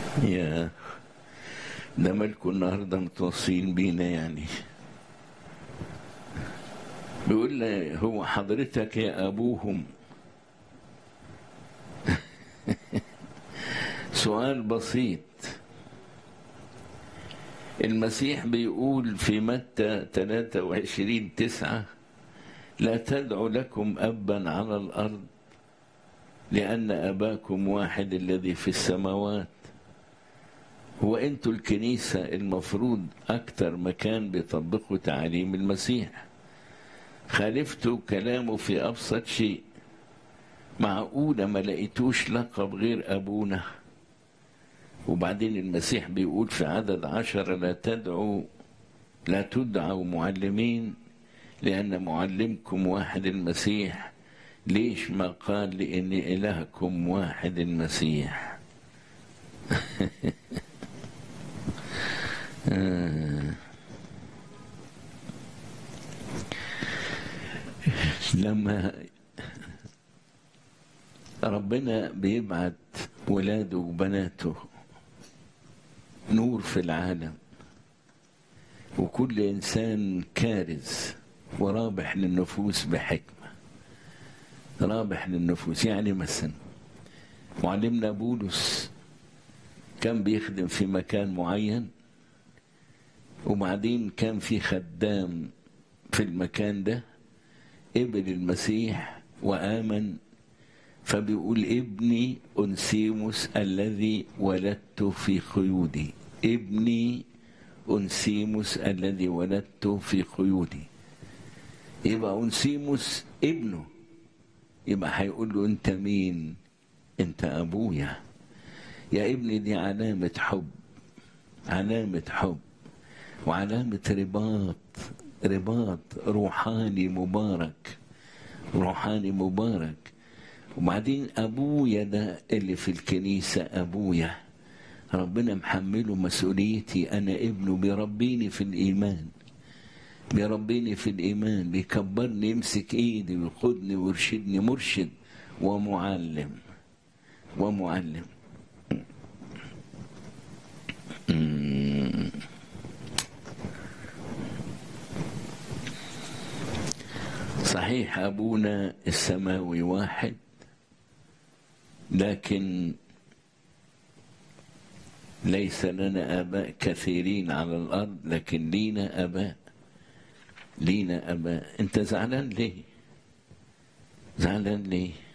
يا ده مالكوا النهارده متوصين بينا يعني بيقول لي هو حضرتك يا ابوهم سؤال بسيط المسيح بيقول في متى 23 تسعة لا تدعوا لكم أبا على الأرض لأن أباكم واحد الذي في السماوات هو أنتوا الكنيسة المفروض أكتر مكان بيطبقوا تعاليم المسيح خالفتوا كلامه في أبسط شيء معقولة ما لقيتوش لقب غير أبونا وبعدين المسيح بيقول في عدد عشرة لا تدعوا لا تدعوا معلمين لأن معلمكم واحد المسيح ليش ما قال لأن إلهكم واحد المسيح لما ربنا بيبعت ولاده وبناته نور في العالم وكل انسان كارز ورابح للنفوس بحكمه رابح للنفوس يعني مثلا معلمنا بولس كان بيخدم في مكان معين وبعدين كان في خدام في المكان ده قبل المسيح وآمن فبيقول ابني أنسيموس الذي ولدت في قيودي ابني أنسيموس الذي ولدت في قيودي يبقى أنسيموس ابنه يبقى هيقول له أنت مين أنت أبويا يا ابني دي علامة حب علامة حب وعلامة رباط رباط روحاني مبارك روحاني مبارك وبعدين ابويا ده اللي في الكنيسه ابويا ربنا محمله مسؤوليتي انا ابنه بيربيني في الايمان بيربيني في الايمان بيكبرني يمسك ايدي ويقودني ويرشدني مرشد ومعلم ومعلم صحيح ابونا السماوي واحد لكن ليس لنا اباء كثيرين على الارض لكن لينا اباء لينا اباء انت زعلان ليه زعلان ليه